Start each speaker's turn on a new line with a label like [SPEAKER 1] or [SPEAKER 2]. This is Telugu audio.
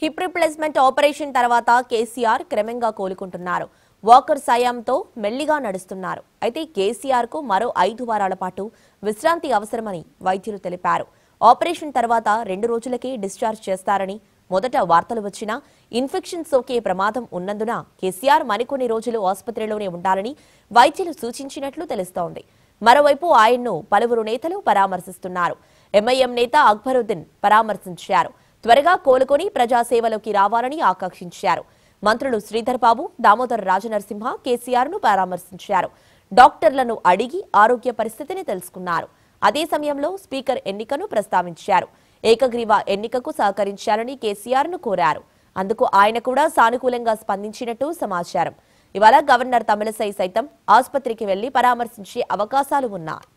[SPEAKER 1] హిప్ రిప్లేస్మెంట్ ఆపరేషన్ తర్వాత కేసీఆర్ క్రమంగా కోలుకుంటున్నారు వాకర్ సాయంతో మెల్లిగా నడుస్తున్నారు అయితే కేసీఆర్ కు మరో ఐదు వారాల పాటు విశ్రాంతి అవసరమని వైద్యులు తెలిపారు ఆపరేషన్ తర్వాత రెండు రోజులకే డిశ్చార్జ్ చేస్తారని మొదట వార్తలు వచ్చినా ఇన్ఫెక్షన్ సోకే ప్రమాదం ఉన్నందున కేసీఆర్ మరికొన్ని రోజులు ఆసుపత్రిలోనే ఉండాలని వైద్యులు సూచించినట్లు తెలుస్తోంది మరోవైపు ఆయన్ను పలువురు నేతలు పరామర్శిస్తున్నారు ఎంఐఎం నేత అక్బరుద్దీన్ పరామర్శించారు త్వరగా కోలుకొని ప్రజాసేవలోకి రావాలని ఆకాంక్షించారు మంత్రులు శ్రీధర్ బాబు దామోదర్ రాజనరసింహ కేసీఆర్ ను పరామర్శించారు డాక్టర్లను అడిగి ఆరోగ్య పరిస్థితిని తెలుసుకున్నారు అదే సమయంలో స్పీకర్ ఎన్నికను ప్రస్తావించారు ఏకగ్రీవ ఎన్నికకు సహకరించాలని కేసీఆర్ ను కోరారు అందుకు ఆయన కూడా సానుకూలంగా స్పందించినట్టు సమాచారం ఇవాళ గవర్నర్ తమిళసై సైతం ఆసుపత్రికి వెళ్లి పరామర్శించే అవకాశాలు ఉన్నాయి